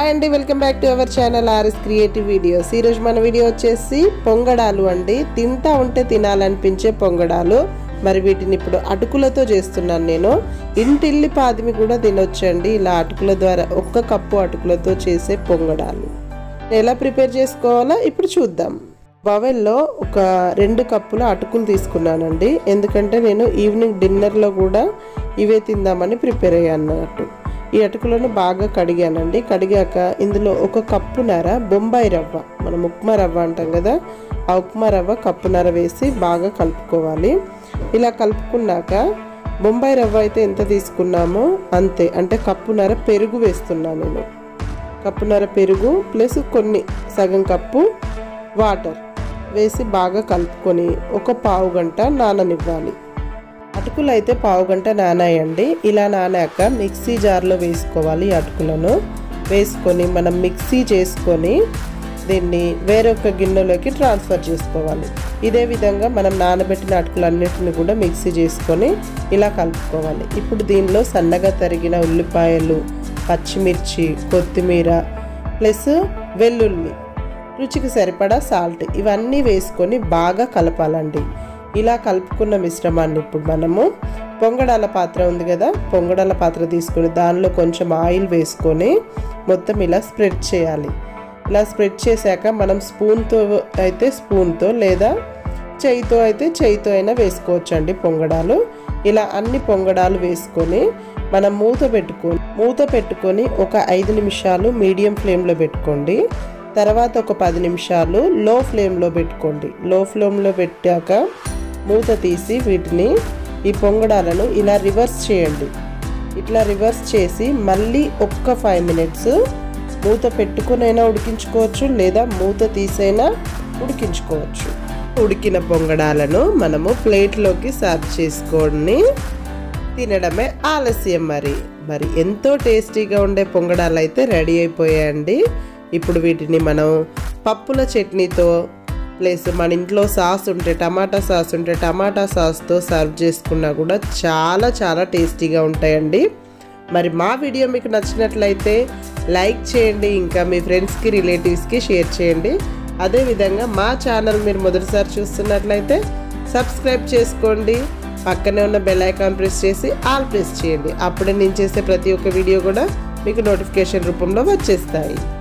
hi అండి welcome back to our channel RS creative videos ఈరోజు మన వీడియో వచ్చేసి పొంగడాలు అండి తింటా ఉంటే తినాలనిపించే పొంగడాలు మరి వీటిని ఇప్పుడు అటుకులతో చేస్తున్నాను నేను ఇంటిల్లి పాదిమి కూడా తినొచ్చండి ఇలా అటుకుల ద్వారా ఒక్క కప్పు అటుకులతో చేసే పొంగడాలు ఎలా ప్రిపేర్ చేసుకోవాలో ఇప్పుడు చూద్దాం బవెల్లో ఒక రెండు కప్పుల అటుకులు తీసుకున్నానండి ఎందుకంటే నేను ఈవినింగ్ డిన్నర్లో కూడా ఇవే తిందామని ప్రిపేర్ అయ్యాను అన్నట్టు ఈ అటుకులను బాగా కడిగానండి కడిగాక ఇందులో ఒక కప్పున్నర బొంబాయి రవ్వ మనం ఉప్మా రవ్వ అంటాం కదా ఆ ఉప్మా రవ్వ కప్పున్నర వేసి బాగా కలుపుకోవాలి ఇలా కలుపుకున్నాక బొంబాయి రవ్వ అయితే ఎంత తీసుకున్నామో అంతే అంటే కప్పున్నర పెరుగు వేస్తున్నాను నేను కప్పున్నర పెరుగు ప్లస్ కొన్ని సగం కప్పు వాటర్ వేసి బాగా కలుపుకొని ఒక పావు గంట నాననివ్వాలి అటుకులు అయితే పావు గంట నానాయండి ఇలా నానాక మిక్సీ జార్లో వేసుకోవాలి ఈ అటుకులను వేసుకొని మనం మిక్సీ చేసుకొని దీన్ని వేరొక గిన్నెలోకి ట్రాన్స్ఫర్ చేసుకోవాలి ఇదే విధంగా మనం నానబెట్టిన అటుకులన్నిటిని కూడా మిక్సీ చేసుకొని ఇలా కలుపుకోవాలి ఇప్పుడు దీనిలో సన్నగా తరిగిన ఉల్లిపాయలు పచ్చిమిర్చి కొత్తిమీర ప్లస్ వెల్లుల్లి రుచికి సరిపడా సాల్ట్ ఇవన్నీ వేసుకొని బాగా కలపాలండి ఇలా కలుపుకున్న మిశ్రమాన్ని ఇప్పుడు మనము పొంగడాల పాత్ర ఉంది కదా పొంగడాల పాత్ర తీసుకొని దానిలో కొంచెం ఆయిల్ వేసుకొని మొత్తం ఇలా స్ప్రెడ్ చేయాలి ఇలా స్ప్రెడ్ చేశాక మనం స్పూన్తో అయితే స్పూన్తో లేదా చేయితో అయితే చేయితో అయినా వేసుకోవచ్చు అండి పొంగడాలు ఇలా అన్ని పొంగడాలు వేసుకొని మనం మూత పెట్టుకొని మూత పెట్టుకొని ఒక ఐదు నిమిషాలు మీడియం ఫ్లేమ్లో పెట్టుకోండి తర్వాత ఒక పది నిమిషాలు లో ఫ్లేమ్లో పెట్టుకోండి లో ఫ్లేమ్లో పెట్టాక మూత తీసి వీటిని ఈ పొంగడాలను ఇలా రివర్స్ చేయండి ఇట్లా రివర్స్ చేసి మళ్ళీ ఒక్క ఫైవ్ మినిట్స్ మూత పెట్టుకునైనా ఉడికించుకోవచ్చు లేదా మూత తీసైనా ఉడికించుకోవచ్చు ఉడికిన పొంగడాలను మనము ప్లేట్లోకి సర్వ్ చేసుకొని తినడమే ఆలస్యం మరి మరి ఎంతో టేస్టీగా ఉండే పొంగడాలు అయితే రెడీ అయిపోయాయండి ఇప్పుడు వీటిని మనం పప్పుల చట్నీతో ప్లస్ మన ఇంట్లో సాస్ ఉంటే టమాటా సాస్ ఉంటే టమాటా సాస్తో సర్వ్ చేసుకున్నా కూడా చాలా చాలా టేస్టీగా ఉంటాయండి మరి మా వీడియో మీకు నచ్చినట్లయితే లైక్ చేయండి ఇంకా మీ ఫ్రెండ్స్కి రిలేటివ్స్కి షేర్ చేయండి అదేవిధంగా మా ఛానల్ మీరు మొదటిసారి చూస్తున్నట్లయితే సబ్స్క్రైబ్ చేసుకోండి పక్కనే ఉన్న బెల్ ఐకాన్ ప్రెస్ చేసి ఆల్ ప్రెస్ చేయండి అప్పుడే నేను చేసే ప్రతి ఒక్క వీడియో కూడా మీకు నోటిఫికేషన్ రూపంలో వచ్చేస్తాయి